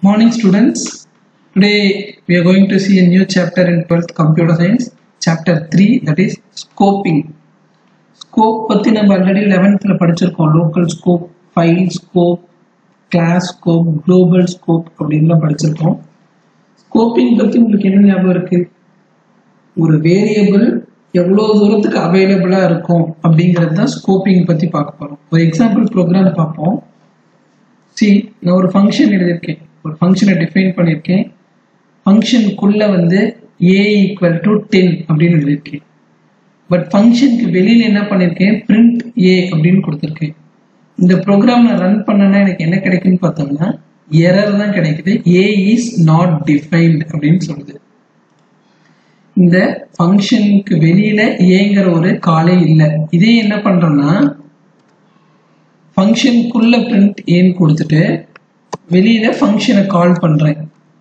Morning students. Today we are going to see a new chapter in 12th computer science, chapter 3 that is scoping. Scope பற்றி நம்ம already லெவன்த்தில் படிச்சிருக்கோம் local scope file scope class scope global scope அப்படின்லாம் படிச்சிருக்கோம் scoping பற்றி உங்களுக்கு என்ன ஞாபகம் இருக்கு ஒரு வேரியபிள் எவ்வளோ தூரத்துக்கு அவைலபிளாக இருக்கும் அப்படிங்கிறது தான் ஸ்கோப்பிங் பற்றி பார்க்க போகிறோம் ஒரு எக்ஸாம்பிள் ப்ரோக்ராம் பார்ப்போம் சி நான் ஒரு ஃபங்க்ஷன் எழுதியிருக்கேன் ஒரு ஃபங்க்ஷனை டிஃபைன் பண்ணியிருக்கேன் ஃபங்க்ஷனுக்குள்ளே வந்து ஏ ஈக்குவல் டு டென் அப்படின்னு எழுதியிருக்கேன் பட் ஃபங்க்ஷனுக்கு வெளியில் என்ன பண்ணியிருக்கேன் பிரிண்ட் ஏ அப்படின்னு கொடுத்துருக்கேன் இந்த ப்ரோக்ராம் நான் ரன் பண்ணனா எனக்கு என்ன கிடைக்குன்னு பார்த்தோம்னா எரர் தான் கிடைக்குது ஏ இஸ் நாட் டிஃபைன்ட் அப்படின்னு சொல்லுது இந்த ஃபங்க்ஷனுக்கு வெளியில ஏங்கிற ஒரு காலே இல்லை இதே என்ன பண்றோம்னா ஃபங்க்ஷனுக்குள்ள பிரிண்ட் ஏன்னு கொடுத்துட்டு வெளியில ஃபங்க்ஷனை கால் பண்றேன்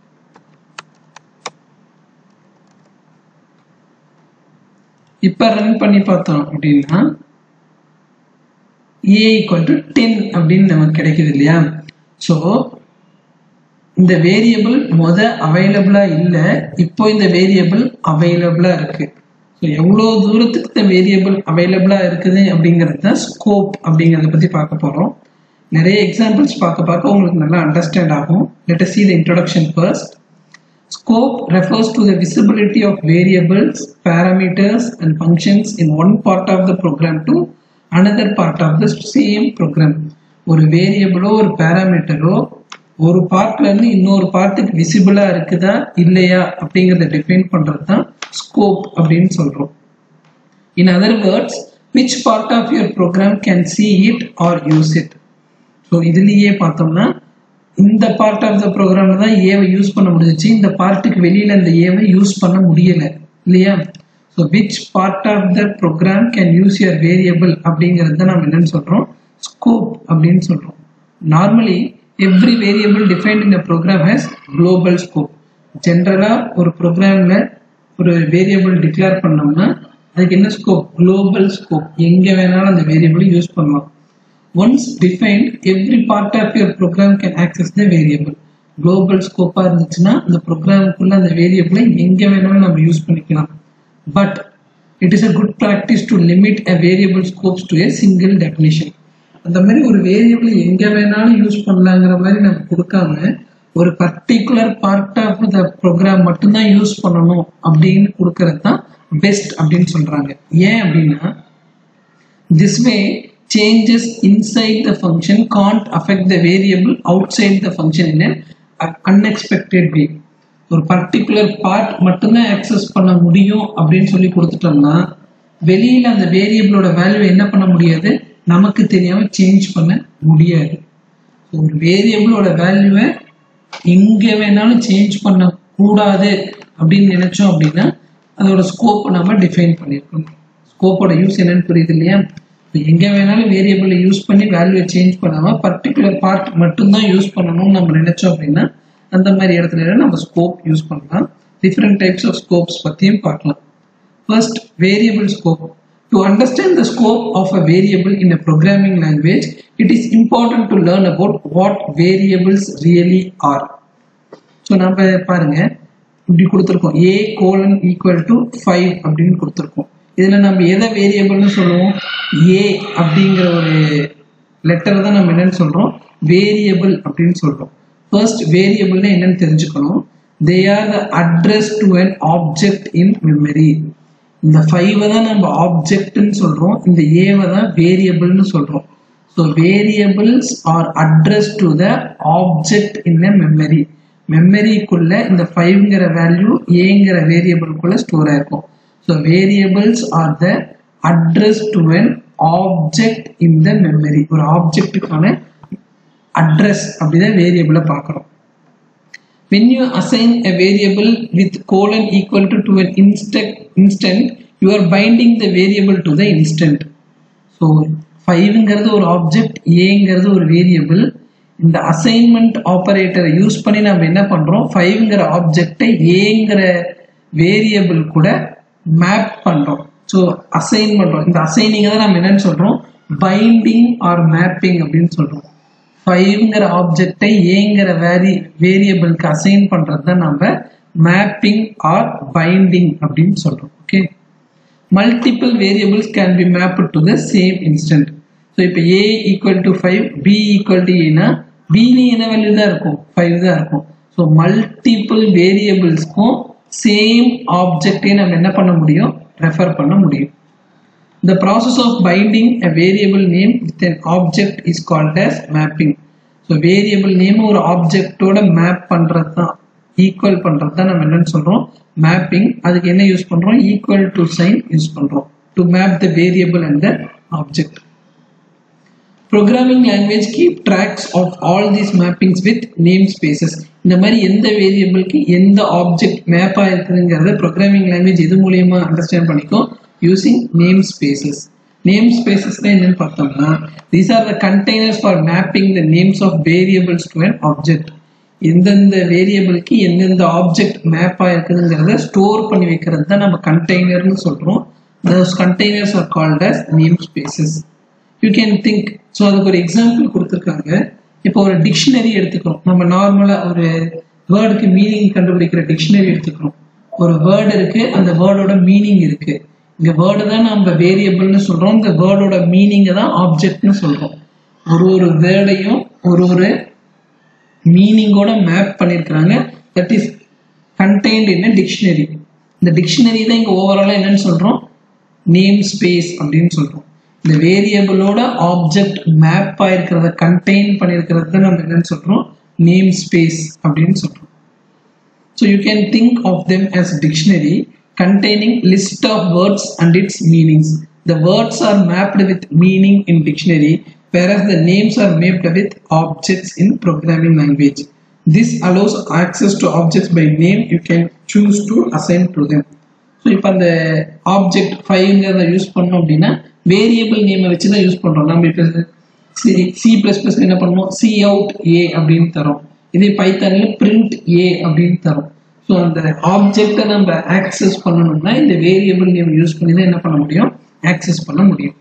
இப்ப ரன் பண்ணி பார்த்தோம் அப்படின்னா ஏ ஈக்குவல் டு டென் அப்படின்னு நமக்கு கிடைக்குது இல்லையா ஸோ இந்த வேரியபிள் முத அவைலபிளா இல்லை இப்போ இந்த வேரியபிள் அவைலபிளா இருக்கு ஸோ எவ்வளோ தூரத்துக்கு இந்த வேரியபிள் அவைலபிளா இருக்குது அப்படிங்கிறது தான் ஸ்கோப் அப்படிங்கிறத பத்தி பார்க்க போறோம் நிறைய எக்ஸாம்பிள்ஸ் பார்க்க பார்க்க உங்களுக்கு நல்லா அண்டர்ஸ்டாண்ட் ஆகும் let see the introduction first Scope refers to the visibility of variables, parameters, and functions in one part of the program to another part of the same program. ஒரு வேரியபிளோ ஒரு பேராமீட்டரோ ஒரு பார்ட்ல இருந்து இன்னொரு பார்ட்டுக்கு விசிபிளா இருக்குதா இல்லையா அப்படிங்கிறத டிஃபைன் பண்றது தான் ஸ்கோப் அப்படின்னு சொல்றோம் in other words which part of your program can see it or use it so இதுலேயே பார்த்தோம்னா இந்த பார்ட் ஆஃப் த ப்ரோக்ராம்ல தான் ஏவை யூஸ் பண்ண முடிஞ்சிச்சு இந்த பார்ட்டுக்கு வெளியில இந்த ஏவை யூஸ் பண்ண முடியல இல்லையா so which part of the program can use your variable அப்படிங்கிறது தான் நம்ம என்னன்னு சொல்றோம் ஸ்கோப் அப்படின்னு சொல்றோம் normally every variable defined in program has global scope ஜென்ரலா ஒரு ப்ரோக்ராம்ல ஒரு வேரியபிள் டிக்ளேர் பண்ணோம்னா அதுக்கு என்ன ஸ்கோப் குளோபல் ஸ்கோப் எங்க வேணாலும் அந்த வேரியபிள் யூஸ் பண்ணலாம் once defined every part of your program can access the variable global scope இருந்துச்சுன்னா அந்த ப்ரோக்ராமுக்குள்ள அந்த வேரியபிளை எங்க வேணாலும் நம்ம யூஸ் பண்ணிக்கலாம் but it is a good practice to limit a variable scopes to a single definition அந்த மாதிரி ஒரு வேரியபிள் எங்க வேணாலும் யூஸ் பண்ணலாங்கிற மாதிரி நம்ம கொடுக்காம ஒரு particular part of the program மட்டும்தான் யூஸ் பண்ணணும் அப்படின்னு கொடுக்கறது தான் பெஸ்ட் அப்படின்னு சொல்றாங்க ஏன் அப்படின்னா this way changes inside the function can't affect the variable outside the function in an unexpected way ஒரு பர்டிகுலர் பார்ட் மட்டும்தான் ஆக்சஸ் பண்ண முடியும் அப்படின்னு சொல்லி கொடுத்துட்டோம்னா வெளியில அந்த வேரியபிளோட வேல்யூ என்ன பண்ண முடியாது நமக்கு தெரியாம சேஞ்ச் பண்ண முடியாது ஒரு வேரியபிளோட வேல்யூவை எங்க வேணாலும் சேஞ்ச் பண்ண கூடாது அப்படின்னு நினைச்சோம் அப்படின்னா அதோட ஸ்கோப்பை நம்ம டிஃபைன் பண்ணியிருக்கணும் ஸ்கோப்போட யூஸ் என்னன்னு புரியுது இல்லையா எங்க வேணாலும் வேரியபிளை யூஸ் பண்ணி வேல்யூவை சேஞ்ச் பண்ணாம பர்டிகுலர் பார்ட் மட்டும்தான் யூஸ் பண்ணணும்னு நம்ம நினைச்சோம் அப்படின்னா அந்த மாதிரி இடத்துல நம்ம ஸ்கோப் யூஸ் பண்ணலாம் டிஃப்ரெண்ட் டைப்ஸ் ஆஃப் ஸ்கோப்ஸ் பத்தியும் பார்க்கலாம் first variable scope to understand the scope of a variable in a programming language it is important to learn about what variables really are so நம்ம பாருங்க இப்படி கொடுத்துருக்கோம் A colon equal to five அப்படின்னு கொடுத்துருக்கோம் இதுல நம்ம எதை வேரியபிள்னு சொல்லுவோம் ஏ அப்படிங்கிற ஒரு லெட்டர் தான் நம்ம என்னன்னு சொல்றோம் வேரியபிள் அப்படின்னு சொல்றோம் ஃபர்ஸ்ட் வேரியபிள்னா என்னன்னு தெரிஞ்சுக்கணும் they are the address to an object in memory இந்த ஃபைவை தான் நம்ம ஆப்ஜெக்ட்னு சொல்றோம் இந்த ஏவை தான் வேரியபிள்னு சொல்றோம் so variables are address to the object in a memory மெமரிக்குள்ள இந்த ஃபைவ்ங்கிற வேல்யூ ஏங்கிற வேரியபிள்குள்ள ஸ்டோர் ஆயிருக்கும் So variables are the address to an object in the memory. ஒரு ஆப்ஜெக்ட்டுக்கான அட்ரஸ் அப்படிதான் வேரியபிளை பார்க்குறோம் when you assign a variable with colon equal to, to an instant instant you are binding the variable to the instant so 5ங்கிறது ஒரு object ஏங்கிறது ஒரு variable இந்த assignment ஆபரேட்டரை use பண்ணி நம்ம என்ன பண்றோம் ஃபைவ்ங்கிற ஆப்ஜெக்டை ஏங்கிற வேரியபிள் கூட மேப் பண்றோம் ஸோ அசைன் பண்றோம் இந்த அசைனிங் தான் நம்ம என்னன்னு சொல்றோம் பைண்டிங் ஆர் மேப்பிங் அப்படின்னு சொல்றோம் ஃபைவ்ங்கிற ஆப்ஜெக்டை ஏங்கிற வேரி வேரியபிளுக்கு அசைன் பண்றது தான் நம்ம மேப்பிங் ஆர் பைண்டிங் அப்படின்னு சொல்றோம் okay multiple variables can be mapped to the same instant so இப்போ A equal to five B equal to ஏனா பிலி என்ன வேல்யூ தான் இருக்கும் ஃபைவ் தான் இருக்கும் ஸோ மல்டிபிள் வேரியபிள்ஸ்க்கும் சேம் ஆப்ஜெக்டே நம்ம என்ன பண்ண முடியும் ரெஃபர் பண்ண முடியும் The process of binding a variable name with an object is called as mapping. So variable name ஒரு ஆப்ஜெக்டோட மேப் பண்ணுறது தான் ஈக்குவல் பண்ணுறது தான் நம்ம என்னன்னு சொல்கிறோம் மேப்பிங் அதுக்கு என்ன யூஸ் பண்ணுறோம் ஈக்குவல் டு சைன் யூஸ் பண்ணுறோம் to map the variable and the object programming language keep tracks of all these mappings with name spaces இந்த மாதிரி எந்த வேரியபிளுக்கு எந்த ஆப்ஜெக்ட் மேப் ஆயிருக்குதுங்கிறத ப்ரோக்ராமிங் லாங்குவேஜ் இது மூலியமா அண்டர்ஸ்டாண்ட் பண்ணிக்கும் யூசிங் நேம் ஸ்பேசஸ் நேம் ஸ்பேசஸ்ல என்னன்னு பார்த்தோம்னா these are the containers for mapping the names of variables to an object எந்தெந்த வேரியபிளுக்கு எந்தெந்த ஆப்ஜெக்ட் மேப் ஆயிருக்குதுங்கிறத ஸ்டோர் பண்ணி வைக்கிறது தான் நம்ம கண்டெய்னர்னு சொல்றோம் those containers are called as name spaces you can think so அதுக்கு ஒரு எக்ஸாம்பிள் கொடுத்துருக்காங்க இப்போ ஒரு டிக்ஷனரி எடுத்துக்கிறோம் நம்ம நார்மலாக ஒரு வேர்டுக்கு மீனிங் கண்டுபிடிக்கிற டிக்ஷனரி எடுத்துக்கிறோம் ஒரு வேர்டு இருக்கு அந்த வேர்டோட மீனிங் இருக்கு இங்க வேர்டு தான் நம்ம வேரியபிள்னு சொல்றோம் இந்த வேர்டோட மீனிங்கை தான் ஆப்ஜெக்ட்னு சொல்றோம் ஒரு ஒரு வேர்டையும் ஒரு ஒரு மீனிங்கோட மேப் பண்ணியிருக்கிறாங்க that is contained in dictionary இந்த டிக்ஷனரி தான் இங்க ஓவராலாக என்னன்னு சொல்றோம் நேம் ஸ்பேஸ் அப்படின்னு சொல்றோம் இந்த வேரியபிளோட ஆப்ஜெக்ட் மேப் ஆயிருக்கிறத கண்டெயின் பண்ணியிருக்கிறது தான் நம்ம என்னன்னு சொல்றோம் நேம் ஸ்பேஸ் அப்படின்னு சொல்றோம் so you can think of them as dictionary containing list of words and its meanings. The words are mapped with meaning in dictionary, whereas the names are mapped with objects in programming language. This allows access to objects by name you can choose to assign to them. ஸோ இப்போ அந்த object ஃபைவ்ங்கிறத use பண்ணோம் அப்படின்னா variable நேமை வச்சு தான் use பண்ணுறோம் நம்ம இப்போ சி சி ப்ளஸ் ப்ளஸ் என்ன பண்ணுவோம் சி அவுட் ஏ அப்படின்னு தரோம் இதே பைத்தானில் பிரிண்ட் ஏ அப்படின்னு தரோம் ஸோ அந்த ஆப்ஜெக்டை நம்ம ஆக்சஸ் பண்ணணும்னா இந்த வேரியபிள் நேம் யூஸ் பண்ணி தான் என்ன பண்ண முடியும் ஆக்சஸ் பண்ண முடியும்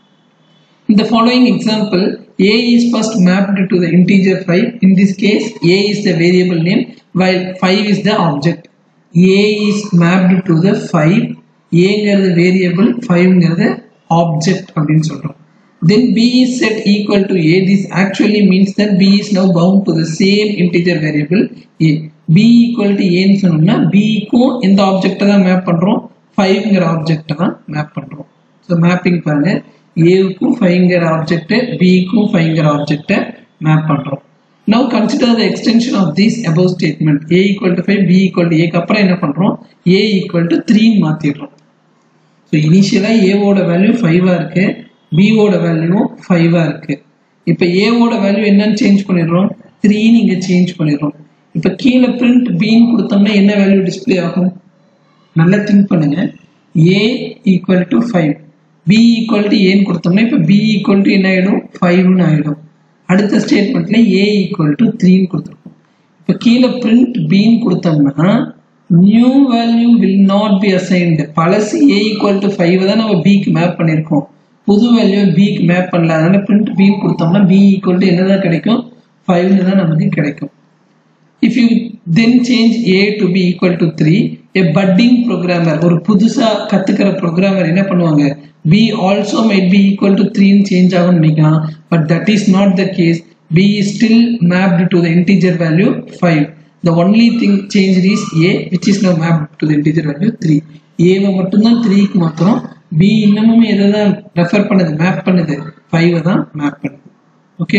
In the following example, a is first mapped to the integer 5. In this case, a is the variable name while 5 is the object. a is mapped to the 5. a-ங்கிறது variable, 5ங்கிறது object அப்படின்னு சொல்றோம். Then b is set equal to a. This actually means that b is now bound to the same integer variable a. b equal to a ன்னு சொன்னோம்னா b க்கும் இந்த ஆப்ஜெக்டை தான் map பண்றோம் 5ங்கிற ஆப்ஜெக்டை தான் மேப் பண்றோம். ஸோ மேப்பிங் பாருங்க ஏவுக்கும் ஃபைவ்ங்கிற ஆப்ஜெக்ட் பிக்கும் ஃபைவ்ங்கிற ஆப்ஜெக்டை மேப் பண்ணுறோம் now consider the extension of this above statement A equal to five B equal to ஏக்கு அப்புறம் என்ன பண்ணுறோம் ஏ ஈக்குவல் டு த்ரீன்னு மாற்றிடுறோம் ஸோ இனிஷியலாக ஏவோட வேல்யூ ஃபைவாக இருக்கு பிஓட வேல்யூவும் ஃபைவாக இருக்கு இப்போ ஏவோட வேல்யூ என்னன்னு சேஞ்ச் பண்ணிடுறோம் த்ரீன்னு இங்கே சேஞ்ச் பண்ணிடுறோம் இப்போ கீழே பிரிண்ட் பின்னு கொடுத்தோம்னா என்ன வேல்யூ டிஸ்பிளே ஆகும் நல்லா திங்க் பண்ணுங்க A equal to five B equal to ஏன்னு கொடுத்தோம்னா இப்போ பி ஈக்குவல் டு என்ன ஆகிடும் ஃபைவ்னு ஆகிடும் அடுத்த ஸ்டேட்மெண்ட்ல ஏ ஈக்குவல் டு த்ரீன்னு கொடுத்துருக்கோம் இப்போ கீழே பிரிண்ட் பின்னு கொடுத்தோம்னா new value will not be assigned பழசு ஏ ஈக்குவல் டு ஃபைவ் தான் நம்ம பிக்கு மேப் பண்ணியிருக்கோம் புது வேல்யூ பிக்கு மேப் பண்ணல அதனால பிரிண்ட் பின்னு கொடுத்தோம்னா பி ஈக்குவல் டு என்னதான் கிடைக்கும் ஃபைவ்னு தான் நமக்கு கிடைக்கும் if you then change a to be equal to 3 a budding programmer ஒரு புதுசா கத்துக்கிற programmer என்ன பண்ணுவாங்க b also might be equal to 3 ன்னு சேஞ்ச் ஆகும் நினைக்கலாம் but that is not the case b is still mapped to the integer value 5 the only thing changed is a which is now mapped to the integer value 3 a வை மட்டும்தான் 3 க்கு மாத்திரம் b இன்னமும் எதை தான் refer பண்ணுது map பண்ணுது 5 தான் map பண்ணுது okay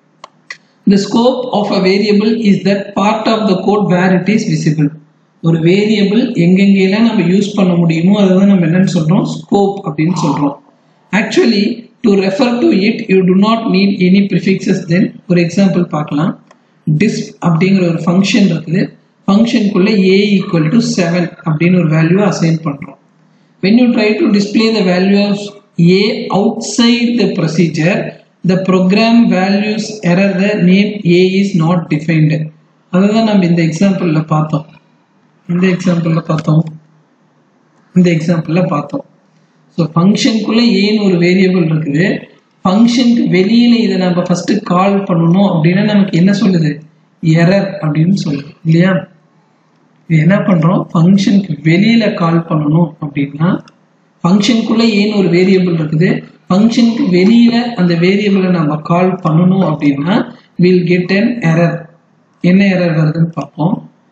The scope of a variable is that part of the code where it is visible. ஒரு வேரியபிள் எங்கெங்கெல்லாம் நம்ம யூஸ் பண்ண முடியுமோ அதை தான் நம்ம என்னன்னு சொல்றோம் ஸ்கோப் அப்படின்னு சொல்றோம் actually to refer to it you to not need any prefixes then ஒரு எக்ஸாம்பிள் பார்க்கலாம் டிஸ்ப் அப்படிங்கிற ஒரு ஃபங்க்ஷன் இருக்குது ஃபங்க்ஷனுக்குள்ள ஏ ஈக்குவல் டு செவன் அப்படின்னு ஒரு வேல்யூ அசைன் பண்றோம் when you try to display the value of a outside the procedure the program values error the name a is not defined அதுதான் நம்ம இந்த எக்ஸாம்பிள்ல பார்த்தோம் இந்த எக்ஸாம்பிள்ல பார்த்தோம் இந்த எக்ஸாம்பிள்ல பார்த்தோம் ஸோ ஃபங்க்ஷனுக்குள்ள ஏன்னு ஒரு வேரியபிள் இருக்குது ஃபங்க்ஷனுக்கு வெளியில இதை நம்ம ஃபர்ஸ்ட் கால் பண்ணணும் அப்படின்னா நமக்கு என்ன சொல்லுது எரர் அப்படின்னு சொல்லுது இல்லையா இது என்ன பண்றோம் ஃபங்க்ஷனுக்கு வெளியில கால் பண்ணணும் அப்படின்னா ஃபங்க்ஷனுக்குள்ள ஏன் ஒரு வேரியபிள் இருக்குது ஃபங்க்ஷனுக்கு வெளியில அந்த வேரியபிளை நம்ம கால் பண்ணணும் அப்படின்னா வில் கெட் an எரர் என்ன எரர் வருதுன்னு பார்ப்போம்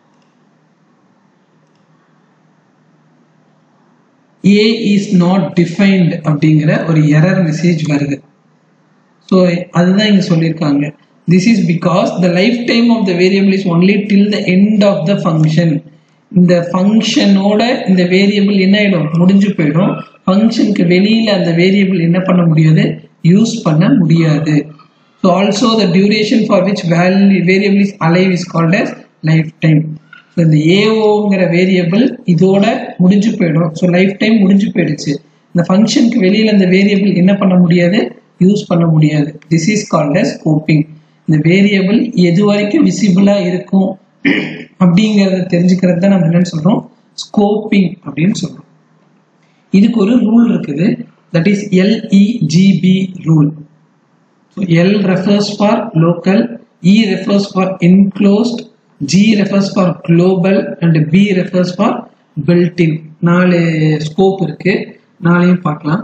ஏ இஸ் நாட் டிஃபைன்ட் அப்படிங்கிற ஒரு எரர் மெசேஜ் வருது ஸோ அதுதான் இங்க சொல்லியிருக்காங்க this is because the life time of the variable is only till the end of the function இந்த ஃபங்க்ஷனோட இந்த வேரியபிள் என்ன ஆயிடும் முடிஞ்சு போயிடும் ஃபங்க்ஷனுக்கு வெளியில அந்த வேரியபிள் என்ன பண்ண முடியாது யூஸ் பண்ண முடியாது so also the duration for which value variable is alive is called as life time so இந்த ஏஓங்கிற வேரியபிள் இதோட முடிஞ்சு போயிடும் ஸோ லைஃப் டைம் முடிஞ்சு போயிடுச்சு இந்த ஃபங்க்ஷனுக்கு வெளியில இந்த வேரியபிள் என்ன பண்ண முடியாது யூஸ் பண்ண முடியாது this is called as scoping இந்த வேரியபிள் எது வரைக்கும் விசிபிளா இருக்கும் அப்படிங்கிறத தெரிஞ்சுக்கிறது தான் நம்ம என்னன்னு சொல்றோம் ஸ்கோப்பிங் அப்படின்னு சொல்றோம் இதுக்கு ஒரு ரூல் இருக்குது that is LEGB rule L refers for local, E refers for enclosed, G refers for global and B refers for built-in. நாலு ஸ்கோப் இருக்கு நாளையும் பார்க்கலாம்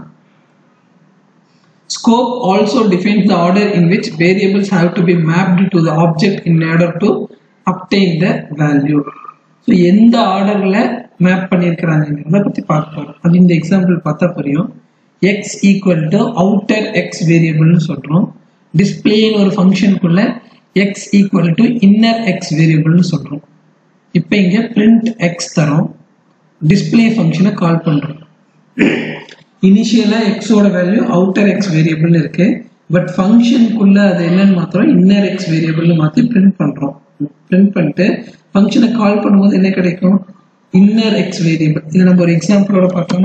Scope also defines the order in which variables have to be mapped to the object in order to obtain the value. So எந்த ஆர்டர்ல map பண்ணியிருக்கிறாங்கிறத பத்தி பார்க்க போறோம் அது இந்த எக்ஸாம்பிள் பார்த்தா புரியும் x equal to outer x வேரியபிள்னு சொல்றோம் டிஸ்பிளேன்னு ஒரு ஃபங்க்ஷனுக்குள்ள x equal to inner x வேரியபிள்னு சொல்றோம் இப்போ இங்க பிரிண்ட் எக்ஸ் தரோம் டிஸ்பிளே ஃபங்க்ஷனை கால் பண்றோம் இனிஷியலா எக்ஸோட வேல்யூ அவுட்டர் எக்ஸ் வேரியபிள் இருக்கு பட் ஃபங்க்ஷனுக்குள்ள அது என்னன்னு மாத்திரம் இன்னர் எக்ஸ் வேரியபிள்னு மாத்தி பிரிண்ட் பண்றோம் பிரிண்ட் பண்ணிட்டு ஃபங்க்ஷனை கால் பண்ணும்போது என்ன கிடைக்கும் இன்னர் எக்ஸ் வேரியபிள் இதை நம்ம ஒரு எக்ஸாம்பிளோட பார்க்கலாமா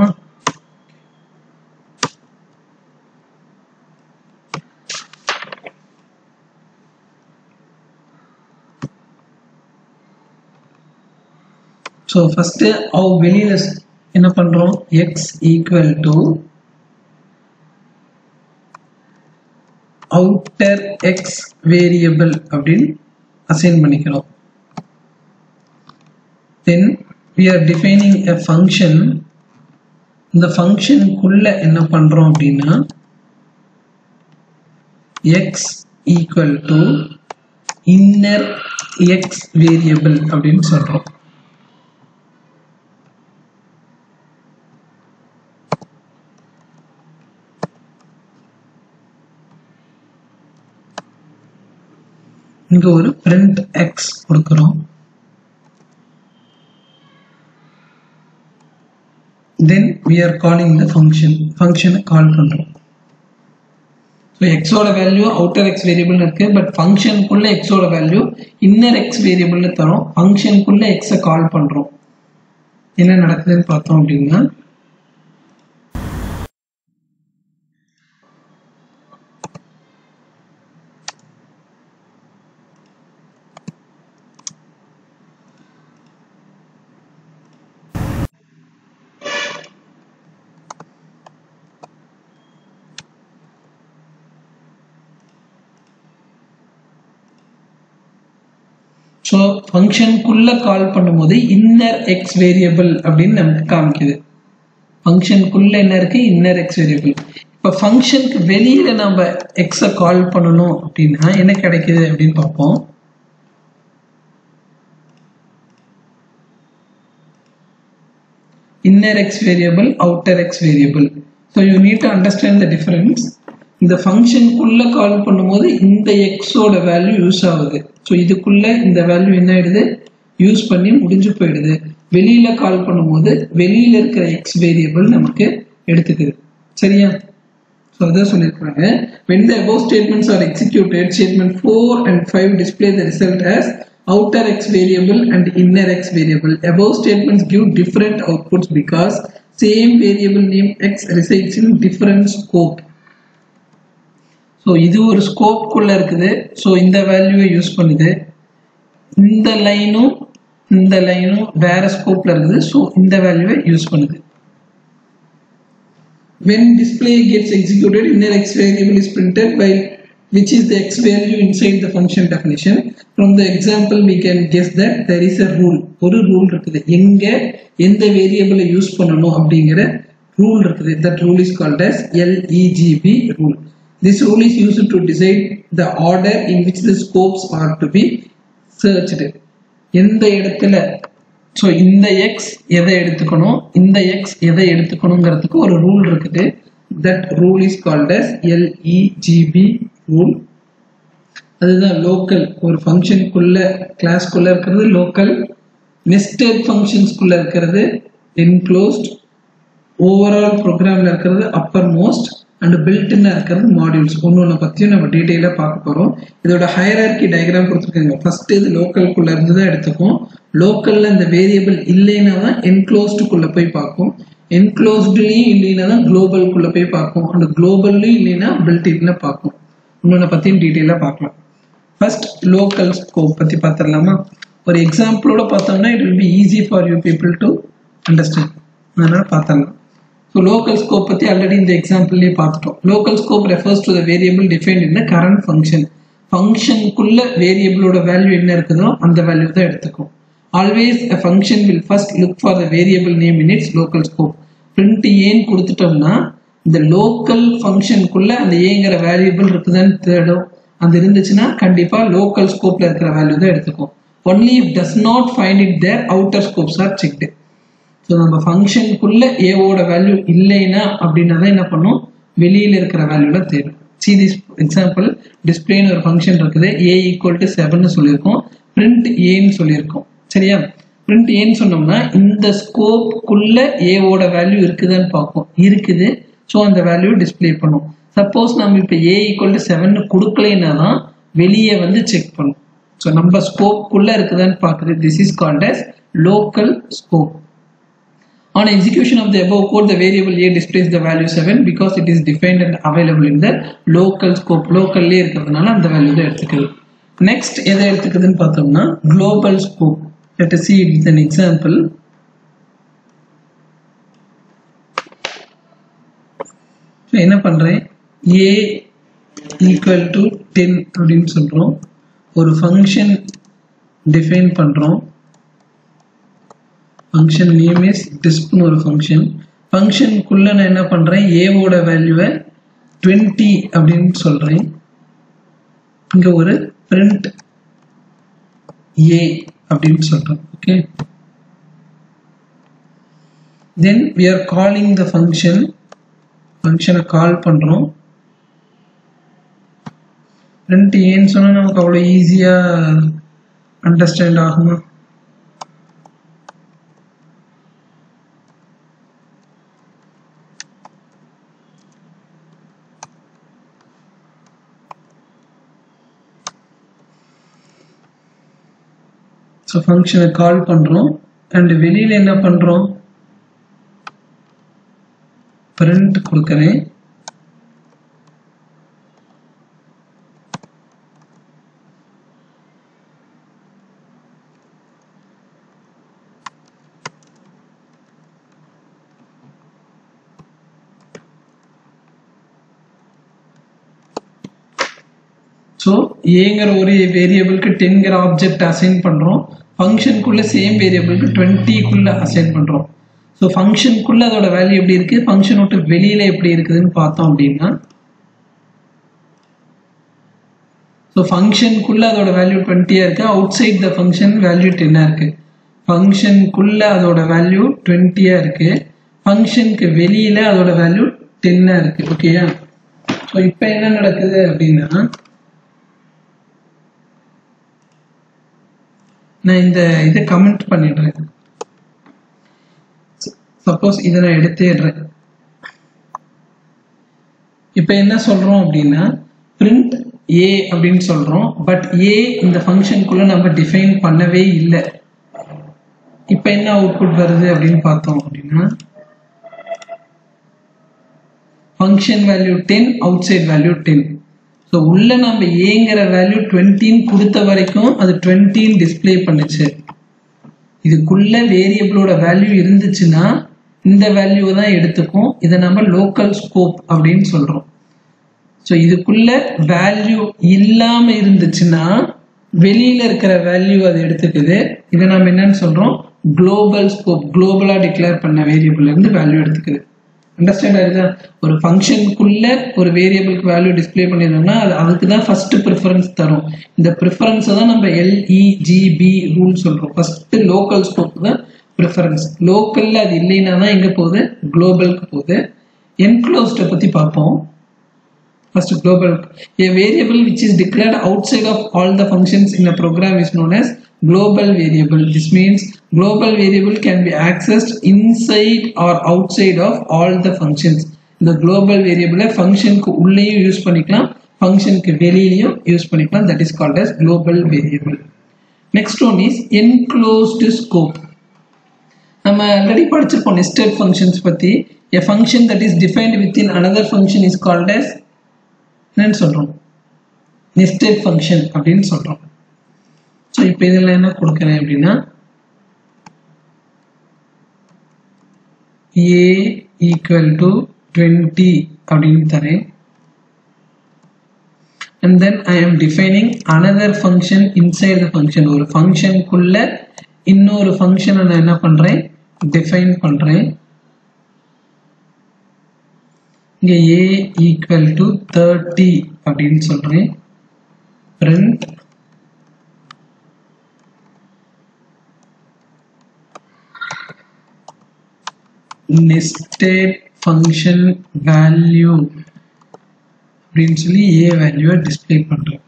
ஸோ ஃபர்ஸ்ட் அவ வெளியில என்ன பண்றோம் x equal to outer x variable அப்படின்னு அசைன் பண்ணிக்கிறோம் then we are defining a function இந்த ஃபங்க்ஷனுக்குள்ள என்ன பண்றோம் அப்படின்னா x equal to inner x variable அப்படின்னு சொல்றோம் இங்க ஒரு print x கொடுக்கிறோம் then we are calling the function function கால் பண்றோம் ஸோ எக்ஸோட வேல்யூ அவுட்டர் எக்ஸ் வேரியபிள் இருக்கு பட் ஃபங்க்ஷனுக்குள்ள எக்ஸோட வேல்யூ இன்னர் எக்ஸ் வேரியபிள்னு தரோம் ஃபங்க்ஷனுக்குள்ள எக்ஸை கால் பண்றோம் என்ன நடக்குதுன்னு பார்த்தோம் அப்படின்னா ஸோ ஃபங்க்ஷனுக்குள்ள கால் பண்ணும்போது இன்னர் எக்ஸ் வேரியபிள் அப்படின்னு நமக்கு காமிக்குது ஃபங்க்ஷனுக்குள்ள என்ன இருக்கு இன்னர் எக்ஸ் வேரியபிள் இப்போ ஃபங்க்ஷனுக்கு வெளியில நம்ம எக்ஸை கால் பண்ணணும் அப்படின்னா என்ன கிடைக்குது அப்படின்னு பார்ப்போம் inner x variable outer x variable so you need to understand the difference இந்த ஃபங்க்ஷனுக்குள்ள கால் பண்ணும்போது இந்த எக்ஸோட வேல்யூ யூஸ் ஆகுது ஸோ இதுக்குள்ள இந்த வேல்யூ என்ன ஆயிடுது யூஸ் பண்ணி முடிஞ்சு போயிடுது வெளியில கால் பண்ணும்போது வெளியில இருக்கிற எக்ஸ் வேரியபிள் நமக்கு எடுத்துக்குது சரியா ஸோ அதான் சொல்லியிருக்காங்க when the above statements are executed statement 4 and 5 display the result as outer x variable and inner x variable above statements give different outputs because same variable name x resides in different scope so இது ஒரு ஸ்கோப்குள்ள இருக்குது so இந்த வேல்யூவை use பண்ணுது இந்த லைனும் இந்த லைனும் வேற ஸ்கோப்ல இருக்குது ஸோ இந்த வேல்யூவை யூஸ் பண்ணுது when display gets executed inner x variable is printed while which is the x value inside the function definition from the example we can guess that there is a rule ஒரு rule இருக்குது எங்க எந்த வேரியபிளை use பண்ணணும் அப்படிங்கிற rule இருக்குது that rule is called as LEGB rule this rule is used to decide the order in which the scopes are to be searched எந்த இடத்துல so இந்த எக்ஸ் எதை எடுத்துக்கணும் இந்த எக்ஸ் எதை எடுத்துக்கணுங்கிறதுக்கு ஒரு ரூல் இருக்குது that rule is called as LEGB rule அதுதான் லோக்கல் ஒரு ஃபங்க்ஷனுக்குள்ள கிளாஸ்க்குள்ள இருக்கிறது லோக்கல் நெஸ்டட் ஃபங்க்ஷன்ஸ்குள்ள இருக்கிறது என்க்ளோஸ்ட் ஓவரால் ப்ரோக்ராம்ல இருக்கிறது அப்பர் மோஸ்ட் அண்ட் பில்ட்னா இருக்கிறது மாடியூல்ஸ் ஒன்று ஒன்று பற்றியும் நம்ம டீட்டெயிலாக பார்க்க போகிறோம் இதோட ஹையரார்கி டயக்ராம் கொடுத்துருக்காங்க ஃபர்ஸ்ட் இது லோக்கலுக்குள்ள இருந்து தான் எடுத்துக்கும் லோக்கல்ல இந்த வேரியபிள் இல்லைன்னா தான் என்க்ளோஸ்டுக்குள்ள போய் பார்க்கும் என்க்ளோஸ்ட்லையும் இல்லைன்னா தான் குளோபலுக்குள்ள போய் பார்க்கும் அந்த குளோபல்லையும் இல்லைன்னா பில்டின்ல பார்க்கும் இன்னொன்று பற்றியும் டீட்டெயிலாக பார்க்கலாம் ஃபர்ஸ்ட் லோக்கல் ஸ்கோப் பற்றி பார்த்துடலாமா ஒரு எக்ஸாம்பிளோட பார்த்தோம்னா it will be easy for you people to understand அதனால் பார்த்துடலாம் ஸோ லோக்கல் ஸ்கோப் பற்றி ஆல்ரெடி இந்த எக்ஸாம்பிள்லேயே பார்த்துட்டோம் local scope refers to the variable defined in the current function ஃபங்க்ஷனுக்குள்ள வேரியபிளோட வேல்யூ என்ன இருக்குதோ அந்த வேல்யூ தான் எடுத்துக்கும் always a function will first look for the variable name in its local scope print ஏன்னு கொடுத்துட்டோம்னா இந்த லோக்கல் ஃபங்க்ஷனுக்குள்ள அந்த ஏங்கிற வேரியபிள் இருக்குதான்னு தேடும் அது இருந்துச்சுன்னா கண்டிப்பா லோக்கல் ஸ்கோப்ல இருக்கிற வேல்யூ தான் எடுத்துக்கும் only if does not find it there outer scopes are checked so நம்ம ஃபங்க்ஷனுக்குள்ள ஏவோட வேல்யூ இல்லைன்னா அப்படின்னா தான் என்ன பண்ணும் வெளியில இருக்கிற வேல்யூல தேடும் சி திஸ் எக்ஸாம்பிள் டிஸ்பிளேன்னு ஒரு ஃபங்க்ஷன் இருக்குது ஏ ஈக்குவல் டு செவன் சொல்லியிருக்கோம் பிரிண்ட் ஏன்னு சொல்லியிருக்கோம் சரியா பிரிண்ட் ஏன்னு சொன்னோம்னா இந்த ஸ்கோப்புக்குள்ள ஏவோட வேல்யூ இருக்குதான்னு பார்ப்போம் இருக்குது ஸோ அந்த வேல்யூ டிஸ்பிளே பண்ணும் சப்போஸ் நம்ம இப்போ ஏ ஈக்குவல் டு செவன் கொடுக்கலைன்னா தான் வெளியே வந்து செக் பண்ணும் ஸோ நம்ம ஸ்கோப்புக்குள்ள இருக்குதான்னு பார்க்குறது this is called as local scope On execution of the above code, the variable a displays the value 7 because it is defined and available in the local scope. Locally இருக்கிறதுனால அந்த value தான் எடுத்துக்குது next எதை எடுத்துக்குதுன்னு பார்த்தோம்னா global scope let us see it with an example So, என்ன பண்றேன் a equal to 10 அப்படின்னு சொல்றோம் ஒரு ஃபங்க்ஷன் டிஃபைன் பண்றோம் ஃபங்க்ஷன் நேம் இஸ் டிஸ்ப்னு ஒரு ஃபங்க்ஷன் ஃபங்க்ஷனுக்குள்ள நான் என்ன பண்றேன் ஏவோட வேல்யூவை டுவெண்ட்டி அப்படின்னு சொல்றேன் இங்க ஒரு பிரிண்ட் ஏ அப்படின்னு சொல்றோம் okay then we are calling the function ஃபங்க்ஷனை கால் பண்றோம் பிரிண்ட் ஏன்னு சொன்னா நமக்கு அவ்வளோ ஈஸியா அண்டர்ஸ்டாண்ட் ஆகுமா ஸோ ஃபங்க்ஷனை கால் பண்ணுறோம் அண்ட் வெளியில் என்ன பண்ணுறோம் பிரிண்ட் கொடுக்குறேன் ஸோ ஏங்கிற ஒரு வேரியபிளுக்கு டென்கிற ஆப்ஜெக்ட் அசைன் பண்ணுறோம் ஃபங்க்ஷனுக்குள்ள சேம் வேரியபிளுக்கு டுவெண்ட்டிக்குள்ள அசைன் பண்ணுறோம் ஸோ ஃபங்க்ஷனுக்குள்ள அதோட வேல்யூ எப்படி இருக்கு ஃபங்க்ஷன் விட்டு வெளியில எப்படி இருக்குதுன்னு பார்த்தோம் அப்படின்னா ஸோ ஃபங்க்ஷனுக்குள்ள அதோட வேல்யூ டுவெண்ட்டியா இருக்கு outside the function value டென்னா இருக்கு ஃபங்க்ஷனுக்குள்ள அதோட வேல்யூ டுவெண்ட்டியா இருக்கு ஃபங்க்ஷனுக்கு வெளியில அதோட வேல்யூ டென்னா இருக்கு ஓகேயா ஸோ இப்போ என்ன நடக்குது அப்படின்னா நான் இந்த இதை கமெண்ட் பண்ணிடுறேன் சப்போஸ் இதை நான் எடுத்துடுறேன் இப்போ என்ன சொல்றோம் அப்படின்னா பிரிண்ட் ஏ அப்படின்னு சொல்றோம் பட் ஏ இந்த ஃபங்க்ஷனுக்குள்ள நம்ம டிஃபைன் பண்ணவே இல்லை இப்போ என்ன அவுட்புட் வருது அப்படின்னு பார்த்தோம் அப்படின்னா function value ten outside value ten so உள்ள நம்ம ஏங்கிற வேல்யூ டுவெண்ட்டின்னு கொடுத்த வரைக்கும் அது டுவெண்ட்டின்னு டிஸ்பிளே பண்ணுச்சு இதுக்குள்ள வேரியபிளோட வேல்யூ இருந்துச்சுன்னா இந்த வேல்யூ தான் எடுத்துக்கும் இதை நம்ம லோக்கல் ஸ்கோப் அப்படின்னு சொல்றோம் ஸோ இதுக்குள்ள வேல்யூ இல்லாம இருந்துச்சுன்னா வெளியில இருக்கிற வேல்யூ அது எடுத்துக்குது இதை நம்ம என்னன்னு சொல்றோம் குளோபல் ஸ்கோப் குளோபலா டிக்ளேர் பண்ண வேரியபிள்ல இருந்து வேல்யூ எடுத்துக்குது அண்டர்ஸ்டாண்ட் ஆகுதா ஒரு ஃபங்க்ஷனுக்குள்ள ஒரு வேரியபிளுக்கு வேல்யூ டிஸ்பிளே பண்ணியிருந்தோம்னா அது அதுக்கு தான் ஃபர்ஸ்ட் ப்ரிஃபரன்ஸ் தரும் இந்த ப்ரிஃபரன்ஸை தான் நம்ம எல்இஜிபி ரூல் சொல்றோம் ஃபர்ஸ்ட் லோக்கல் ஸ்கோப் தான் ப்ரிஃபரன்ஸ் லோக்கல்ல அது இல்லைன்னா தான் எங்க போகுது குளோபலுக்கு போகுது என்க்ளோஸ்டை பத்தி பார்ப்போம் First, global. A variable which is declared outside of all the functions in a program is known as global variable. This means global variable can be accessed inside or outside of all the functions. இந்த global variable ஃபங்க்ஷனுக்கு உள்ளேயும் use பண்ணிக்கலாம் ஃபங்க்ஷனுக்கு வெளியிலையும் use பண்ணிக்கலாம் that is called as global variable. Next one is enclosed scope. நம்ம ஆல்ரெடி படிச்சிருப்போம் nested functions பத்தி a function that is defined within another function is called as என்னன்னு சொல்றோம் நெஸ்டட் ஃபங்க்ஷன் அப்படின்னு சொல்றோம் ஸோ இப்போ இதில் என்ன கொடுக்குறேன் அப்படின்னா ஏ ஈக்குவல் டு டுவெண்ட்டி அப்படின்னு தரேன் and then I am defining another function inside the function ஒரு ஃபங்க்ஷனுக்குள்ள இன்னொரு ஃபங்க்ஷனை நான் என்ன பண்றேன் டிஃபைன் பண்றேன் இங்க a equal to 30 அப்படின்னு சொல்றேன் print nested function value அப்படின்னு சொல்லி a வேல்யூவை டிஸ்பிளே பண்றேன்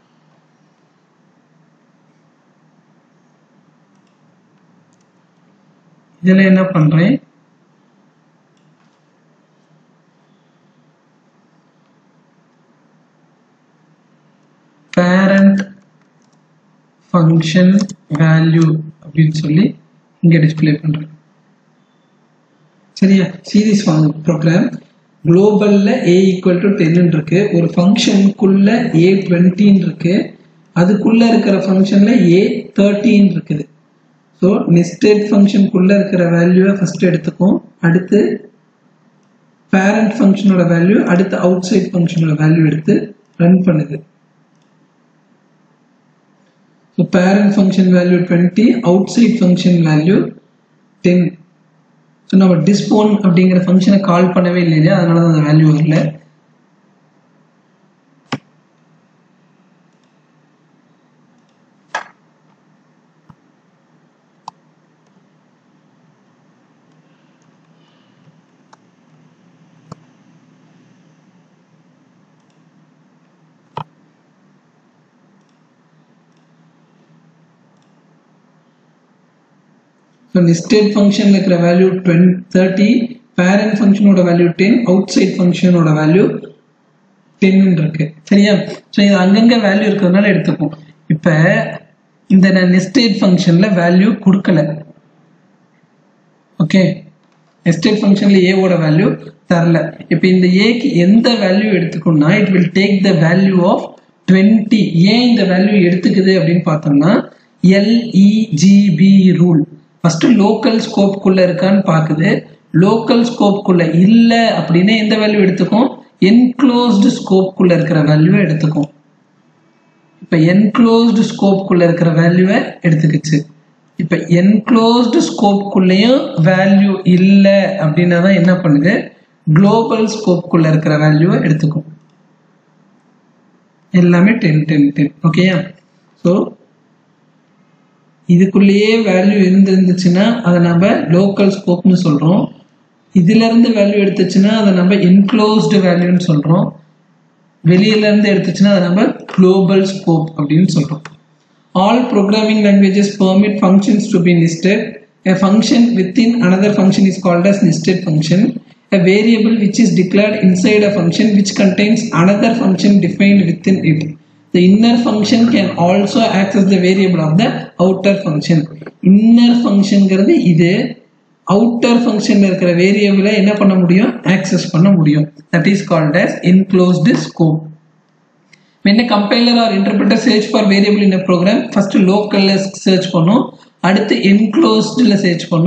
இதுல என்ன பண்றேன் parent function value அப்படின்னு சொல்லி இங்க டிஸ்பிளே பண்றேன் சரியா சீரிஸ் வாங்க ப்ரோக்ராம் குளோபல்ல ஏ ஈக்குவல் டு டென் இருக்கு ஒரு ஃபங்க்ஷனுக்குள்ள ஏ டுவெண்ட்டின்னு இருக்கு அதுக்குள்ள இருக்கிற ஃபங்க்ஷன்ல ஏ தேர்ட்டின் இருக்குது ஸோ நெஸ்டட் ஃபங்க்ஷனுக்குள்ள இருக்கிற வேல்யூவை ஃபர்ஸ்ட் எடுத்துக்கும் அடுத்து பேரண்ட் ஃபங்க்ஷனோட வேல்யூ அடுத்து அவுட் சைட் ஃபங்க்ஷனோட வேல்யூ எடுத்து ரன் பண்ணுது So parent function value 20, outside function value 10. So நம்ம டிஸ்போன் அப்படிங்கிற ஃபங்க்ஷனை கால் பண்ணவே இல்லை இல்லையா அதனால தான் அந்த வேல்யூ வரல ஸோ நெஸ்டட் ஃபங்க்ஷனில் இருக்கிற வேல்யூ டுவென் தேர்ட்டி பேரண்ட் ஃபங்க்ஷனோட வேல்யூ டென் அவுட் சைட் ஃபங்க்ஷனோட வேல்யூ டென்னு இருக்கு சரியா ஸோ இது அங்கங்கே வேல்யூ இருக்கிறதுனால எடுத்துப்போம் இப்போ இந்த நான் நெஸ்டட் ஃபங்க்ஷனில் வேல்யூ கொடுக்கல ஓகே நெஸ்டட் ஃபங்க்ஷனில் ஏவோட வேல்யூ தரல இப்போ இந்த ஏக்கு எந்த வேல்யூ எடுத்துக்கணும்னா it will take the value of twenty ஏன் இந்த வேல்யூ எடுத்துக்குது அப்படின்னு பார்த்தோம்னா எல்இஜிபி ரூல் ஃபர்ஸ்ட் லோக்கல் ஸ்கோப்குள்ள இருக்கான்னு பார்க்குது லோக்கல் ஸ்கோப்குள்ள இல்லை அப்படின்னு எந்த வேல்யூ எடுத்துக்கும் என்க்ளோஸ்டு ஸ்கோப்குள்ள இருக்கிற வேல்யூவை எடுத்துக்கும் இப்போ என்க்ளோஸ்டு ஸ்கோப்குள்ள இருக்கிற வேல்யூவை எடுத்துக்கிச்சு இப்போ என்க்ளோஸ்டு ஸ்கோப்குள்ளேயும் வேல்யூ இல்லை அப்படின்னா தான் என்ன பண்ணுது குளோபல் ஸ்கோப்குள்ள இருக்கிற வேல்யூவை எடுத்துக்கும் எல்லாமே டென் டென் டென் ஓகேயா ஸோ இதுக்குள்ளேயே வேல்யூ இருந்துருந்துச்சுன்னா அதை நம்ம லோக்கல் ஸ்கோப்னு சொல்கிறோம் இதுல இருந்து வேல்யூ எடுத்துச்சுன்னா அதை நம்ம என்க்ளோஸ்டு வேல்யூன்னு சொல்கிறோம் வெளியில இருந்து எடுத்துச்சுன்னா அதை நம்ம குளோபல் ஸ்கோப் அப்படின்னு சொல்கிறோம் all programming languages permit functions to be listed A function within another function is called as nested function. A variable which is declared inside a function which contains another function defined within it. The inner function can also access the variable of the outer function. Inner functionங்கிறது இது outer functionல இருக்கிற வேரியபிளை என்ன பண்ண முடியும் access பண்ண முடியும் that is called as enclosed scope when a compiler or interpreter search for variable in a program first local search பண்ணும் அடுத்து enclosedல search பண்ணும்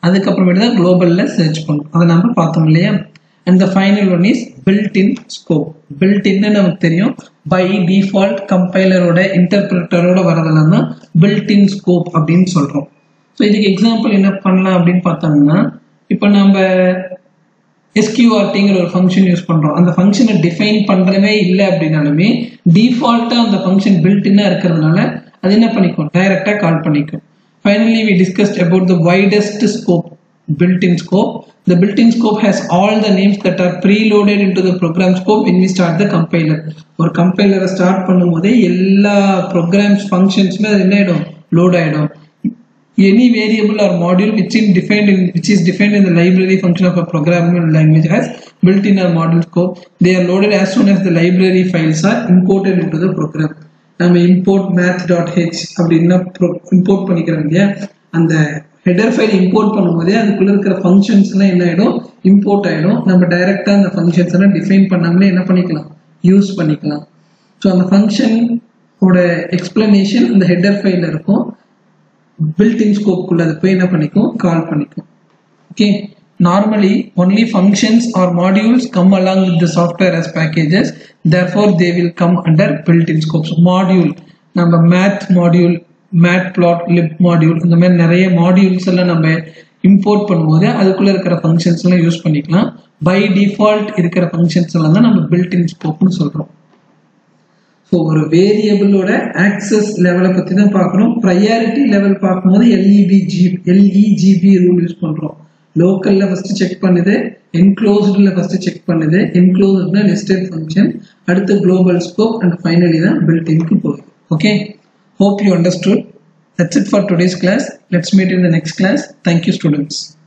அதுக்கப்புறமேட்டு தான் குளோபலில் சர்ச் பண்ணும் அதை நம்ம பார்த்தோம் இல்லையா and the final one is built in scope built இன்னு நமக்கு தெரியும் பை டிஃபால்ட் கம்பைலரோட இன்டர்பிரட்டரோட வரதெல்லாம் தான் பில்ட் இன் ஸ்கோப் அப்படின்னு சொல்கிறோம் ஸோ இதுக்கு எக்ஸாம்பிள் என்ன பண்ணலாம் அப்படின்னு பார்த்தோம்னா இப்போ நம்ம எஸ்கியூஆர்டிங்கிற ஒரு ஃபங்க்ஷன் யூஸ் பண்ணுறோம் அந்த ஃபங்க்ஷனை டிஃபைன் பண்ணுறவே இல்லை அப்படின்னாலுமே டிஃபால்ட்டாக அந்த ஃபங்க்ஷன் பில்ட்னா இருக்கிறதுனால அது என்ன பண்ணிக்கும் டைரெக்டாக கால் பண்ணிக்கும் finally we discussed about the widest scope built-in scope. The built-in scope has all the names that are preloaded into the program scope when we start the compiler. ஒரு கம்பைலரை ஸ்டார்ட் பண்ணும்போதே எல்லா programs ஃபங்க்ஷன்ஸுமே அது என்ன ஆகிடும் load ஆகிடும் any variable or module which is defined in which is defined in the library function of a programming language has built-in or module scope. They are loaded as soon as the library files are imported into the program. நம்ம import math.h அப்படின்னா import பண்ணிக்கிறோம் இல்லையா அந்த header file import பண்ணும்போதே அதுக்குள்ள இருக்கிற functions எல்லாம் என்ன ஆயிடும் இம்போர்ட் ஆயிடும் நம்ம டைரக்டா அந்த ஃபங்க்ஷன்ஸ் எல்லாம் டிஃபைன் பண்ணாமலே என்ன பண்ணிக்கலாம் யூஸ் பண்ணிக்கலாம் ஸோ அந்த ஃபங்க்ஷன் ஓட எக்ஸ்பிளனேஷன் அந்த ஹெடர் ஃபைல இருக்கும் பில்டிங் ஸ்கோப்புக்குள்ள அது போய் என்ன பண்ணிக்கும் கால் பண்ணிக்கும் okay normally only functions or modules come along with the software as packages therefore they will come under built-in scopes module நம்ம math module matplotlib module இந்த மாதிரி நிறைய மாடியூல்ஸ் எல்லாம் நம்ம இம்போர்ட் பண்ணும்போது அதுக்குள்ள இருக்கிற ஃபங்க்ஷன்ஸ் எல்லாம் யூஸ் பண்ணிக்கலாம் பை டிஃபால்ட் இருக்கிற ஃபங்க்ஷன்ஸ் எல்லாம் தான் நம்ம பில்ட் இன் ஸ்கோப்னு சொல்றோம் ஸோ ஒரு வேரியபிளோட ஆக்சஸ் லெவலை பற்றி தான் பார்க்குறோம் ப்ரையாரிட்டி லெவல் பார்க்கும்போது LEP G LEGB rule use பண்ணுறோம் லோக்கல்ல ஃபர்ஸ்ட் செக் பண்ணுது என்க்ளோஸ்டில் ஃபர்ஸ்ட் செக் பண்ணுது என்க்ளோஸ்ட்னா லிஸ்டட் ஃபங்க்ஷன் அடுத்து குளோபல் ஸ்கோப் அண்ட் ஃபைனலி தான் பில்ட் இன்க்கு போகுது okay Hope you understood. That's it for today's class. Let's meet in the next class. Thank you, students.